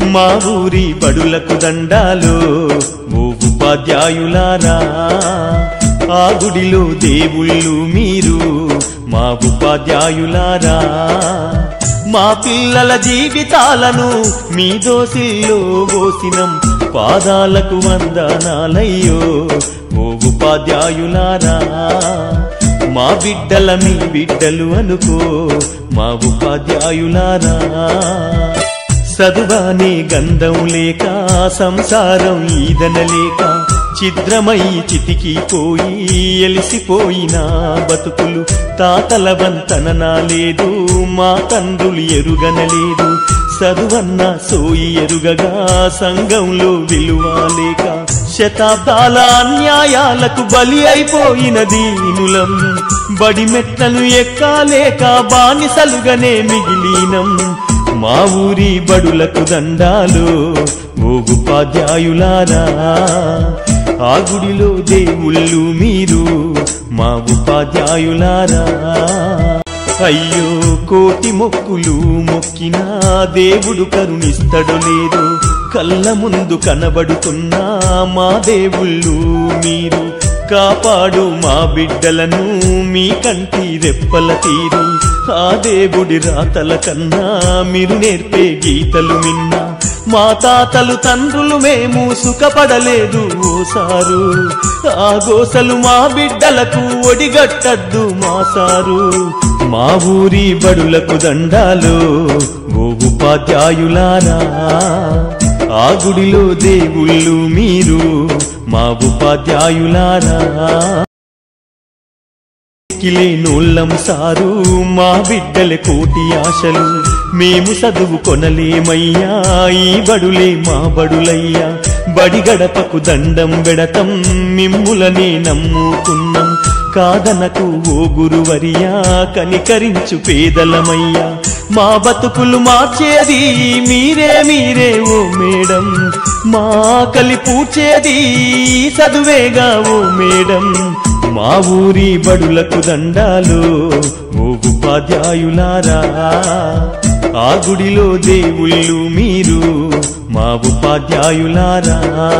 మా ఊరి బడులకు దండాలు ఓ ఉపాధ్యాయులారా ఆ గుడిలో దేవుళ్ళు మీరు మా ఉపాధ్యాయులారా మా పిల్లల జీవితాలను మీ దోసిల్లో పోసినం పాదాలకు వందనాలయ్యో ఓ ఉపాధ్యాయులారా మా బిడ్డల మీ బిడ్డలు అనుకో మా ఉపాధ్యాయులారా చదువానే గంధం లేక సంసారం ఈదనలేక చిద్రమై చితికిపోయి ఎలిసిపోయిన బతుకులు తాతల వంతనన లేదు మా తండ్రులు ఎరుగనలేదు చదువన్న సోయి ఎరుగగా సంఘంలో విలువ లేక శతాబ్దాల అన్యాయాలకు బలి అయిపోయిన దీనులం బడి మెట్లను ఎక్కాలేక బానిసలుగానే మిగిలినం మా ఊరి బడులకు దండాలు ఓ ఉపాధ్యాయులారా ఆ గుడిలో దేవుళ్ళు మీరు మా ఉపాధ్యాయులారా అయ్యో కోటి మొక్కులు మొక్కినా దేవుడు కరుణిస్తడు లేదు కళ్ళ ముందు కనబడుతున్నా మా దేవుళ్ళు మీరు కాపాడు మా బిడ్డలను మీ కంటి రెప్పల తీరు ఆ దేవుడి రాతల కన్నా మీరు నేర్పే గీతలు విన్నా మా తాతలు తండ్రులు మేము సుఖపడలేదు ఓసారు ఆ గోసలు మా బిడ్డలకు ఒడిగట్టద్దు మా సారు మా ఊరి బడులకు దండాలు ఓ ఉపాధ్యాయులారా ఆ గుడిలో దేవుళ్ళు మీరు మా ఉపాధ్యాయులారా కిలేనోళ్ళం సారు మా బిడ్డల కోటి ఆశలు మేము చదువు కొనలేమయ్యా ఈ బడులే మా బడులయ్యా బడి గడపకు దండం బెడతం మిమ్ములనే నమ్ముకున్నాం కాదనకు ఓ గురువరియా కనికరించు పేదలమయ్యా మా బతుకులు మార్చేది మీరే మీరే ఓ మేడం మా కలి పూడ్చేది చదువేగా ఓ మేడం మా ఊరి బడులకు దండాలు ఓ ఉపాధ్యాయులారా ఆ గుడిలో దేవుళ్ళు మీరు మా ఉపాధ్యాయులారా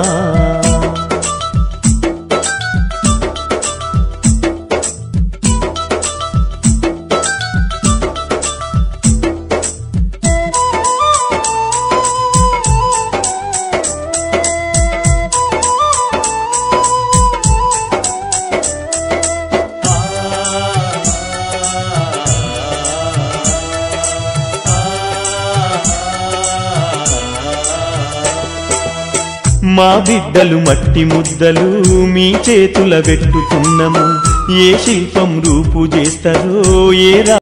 మా బిడ్డలు మట్టి ముద్దలు మీ చేతుల పెట్టుతున్నము ఏ శిల్పం రూపు చేస్తారో ఏ రా